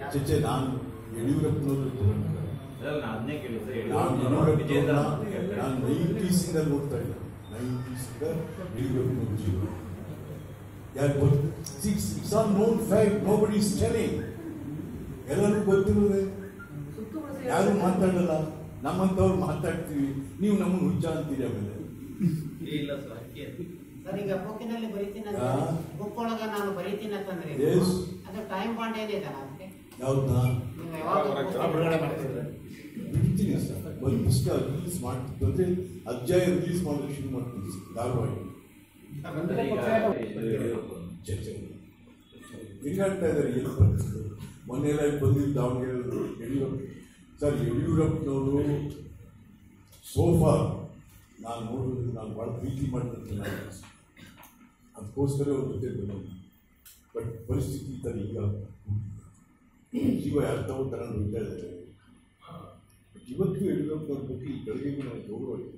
ಚರ್ಚೆ ನಾನು ಯಡಿಯೂರಪ್ಪನವರು ತಗೊಂಡ ಅದ್ರಲ್ಲಿ ನಾನು ಅದನ್ನೇ ಕೇಳಿದ್ರೆ ನಾನು ಯಡಿಯೂರಪ್ಪನವರು ವಿಜೇಂದ್ರ ಯಡಿಯೂರಪ್ಪನವ್ರನ್ನ ಅಂತ ಹೇಳ್ತಾರೆ. ನಾನು ನೈಂಟೀಸಿಂದ ನೋಡ್ತಾ ಇಲ್ಲ ನೈಂಟೀಸಿಂದ ಯಡಿಯೂರಪ್ಪನವ್ರ ಜೀವನ ಯಾರು ಗೊತ್ತು it's all known fact nobody is telling ಎಲ್ಲರಿಗೂ ಗೊತ್ತಿರೋದೆ ಯಾರು ಮಾತಾಡಲ್ಲ ನಮ್ಮಂತವ್ರು ಮಾತಾಡ್ತೀವಿ ನೀವು ನಮ್ಮನ್ನು ಹುಚ್ಚ ಅಂತೀರಿ ಆಮೇಲೆ ಇಲ್ಲ ಸರ್ ಅದಕ್ಕೆ ಸರ್ ಈಗ ಬುಕ್ಕಿನಲ್ಲಿ ಬರೀತೀನಿ ಹಾ. ಬುಕ್ ಒಳಗ ನಾನು ಬರೀತೀನಿ ಅಂತಂದ್ರೆ Yes. ಅದು ಟೈಮ್ ಬಾಂಡ್ ಏನಿದೆ ಅದಕ್ಕೆ ಯಾವ್ದನ್ನ ನೀವು ಯಾವಾಗ ಬಿಡುಗಡೆ ಮಾಡ್ತಿದ್ರೆ ಬಿಡ್ತೀನಿ ಸರ್ ಒಂದು ಪುಸ್ತಕ ರಿಲೀಸ್ ಮಾಡ್ತಿದ್ದು ಅಂದ್ರೆ ಅಧ್ಯಾಯ ರಿಲೀಸ್ ಮಾಡೋದು ಶುರು ಮಾಡ್ತೀನಿ ಸರ್, ಧಾರವಾಡ ಅಂದ್ರೆ ಈಗ ಇದು ಯಡಿಯೂರಪ್ಪ ಚರ್ಚೆ ತಿರುಗಾಡ್ತಾ ಇದ್ದಾರೆ ಏನು ಬರ್ತದೆ ಮೊನ್ನೆ ಎಲ್ಲ ಬಂದಿದ್ದು ದಾವಣಗೆರೆ ಯಡಿಯೂರಪ್ಪ ಸರ್ ಯಡಿಯೂರಪ್ಪನವರು ಸೋಫಾ ನಾನು ನೋಡೋದು ನಾನು ಭಾಳ ಪ್ರೀತಿ ಮಾಡ್ತಿರ್ತೀನಿ ಅದಕ್ಕೋಸ್ಕರ ಅವ್ರ ಜೊತೆ ಬಂದದ್ದು ಬಟ್ ಪರಿಸ್ಥಿತಿ ಈ ಥರ ಈಗ ಜೀವ ಯಾರು ತಗೋತಾರೆ ಅಂತ ಹೋಗ್ತಾ ಇದ್ದಾರೆ ಬಟ್ ಇವತ್ತು ಯಡಿಯೂರಪ್ಪನವ್ರ ಬಗ್ಗೆ ಈ ಬೆಳಗ್ಗೆಗೂ ನನಗೆ ಗೌರವ ಇದೆ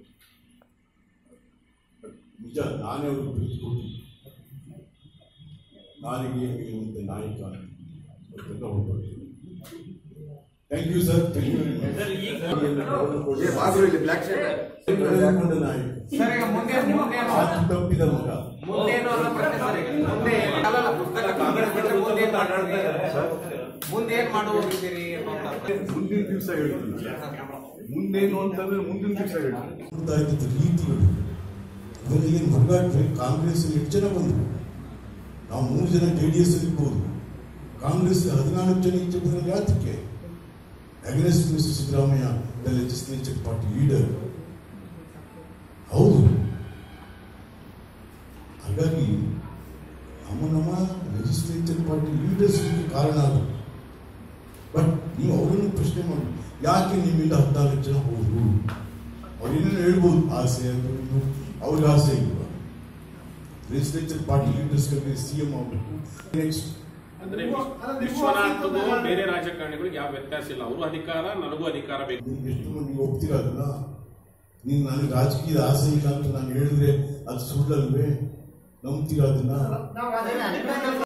ಬಟ್ ನಿಜ ನಾನೇ ಅವ್ರಿಗೆ ಪ್ರೀತಿ ಕೊಡ್ತೀನಿ ನಾಲಿಗೆ ಇರುವಂಥ ನಾಯಕ ಅಂತ ಹೊರಡ್ತೀನಿ thank you sir thank you sir, ಏ, ಬಾಗ್ರು ಇಲ್ಲಿ black shirt. ಕಳೆದುಕೊಂಡ ನಾಯಕ ಸರ್ ಈಗ ಮುಂದೆ ಮುಂದೇನು ಮಾತು ತಪ್ಪಿದ ಮಗ ಮುಂದೇನು ಅನ್ನೋ ಪ್ರಶ್ನೆ ಸರ್ ಈಗ. ಮುಂದೆ ಅಲ್ಲಲ್ಲ ಪುಸ್ತಕ ಕಾಂಗ್ರೆಸ್ ಬಿಟ್ರೆ ಮುಂದೆ ಏನ್ ಮಾಡ್ತೀರಿ ಮುಂದೆ ಏನ್ ಮಾಡುವುದಿದ್ದೀರಿ ಅನ್ನೋಂಥ ಮುಂದಿನ ದಿವಸ ಹೇಳ್ತೀನಿ ಮುಂದೇನು ಅಂತಂದ್ರೆ ಮುಂದಿನ ದಿವಸ ಹೇಳ್ತೀನಿ ನೋಡ್ತಾ ಇದ್ದಿದ್ದ ರೀತಿಗಳು ಇವಾಗ ಏನು ಹೊರಗಾಟ್ರೆ ಕಾಂಗ್ರೆಸ್ ಎಷ್ಟು ಜನ ಬಂದರು ನಾವು ಮೂರು ಜನ ಜೆ ಡಿ ಎಸ್ ಇರ್ಬೋದು ಕಾಂಗ್ರೆಸ್ ಹದಿನಾಲ್ಕು ಜನ ಇಚ್ಛೆ ಬಂದ್ರೆ ಯಾತಕ್ಕೆ against Mister Siddaramaiah the legislature party leader ಹೌದು ಹಾಗಾಗಿ ನಮ್ಮ ನಮ್ಮ ಲೆಜಿಸ್ಲೇಚರ್ ಪಾರ್ಟಿ ಲೀಡರ್ಸ್ ಕಾರಣ ಅದು ಬಟ್ ನೀವು ಅವರನ್ನು ಪ್ರಶ್ನೆ ಮಾಡಿ ಯಾಕೆ ನಿಮ್ಮಿಂದ ಹದಿನಾಲ್ಕು ಜನ ಹೋದ್ರು ಅವ್ರೇನೇನು ಹೇಳ್ಬೋದು ಆಸೆ ಅದು ಇದು ಅವ್ರಿಗೆ ಆಸೆ ಇಲ್ವಾ ಲೆಜಿಸ್ಲೇಚರ್ ಪಾರ್ಟಿ ಲೀಡರ್ಸ್ಗಳಿಗೆ ಸಿ ಎಂ ಆಗಬೇಕು ನೆಕ್ಸ್ಟ್ ಅಂದ್ರೆ ವಿಶ್ವನಾಥ್ಗೂ ಬೇರೆ ರಾಜಕಾರಣಿಗಳಿಗೆ ಯಾವ ವ್ಯತ್ಯಾಸ ಇಲ್ಲ ಅವರು ಅಧಿಕಾರ ನನಗೂ ಅಧಿಕಾರ ಬೇಕು ನೀವು ಎಷ್ಟು ಮಂದಿ ಒಪ್ತೀರ ಅದನ್ನ ನೀನು ನನಗೆ ರಾಜಕೀಯದ ಆಸೆ ಇಲ್ಲ ಅಂತ ನಾನು ಹೇಳಿದ್ರೆ ಅದು ಸುಳ್ಳಲ್ವೇ ನಂಬ್ತೀರ ಅದನ್ನ ಅದನ್ನ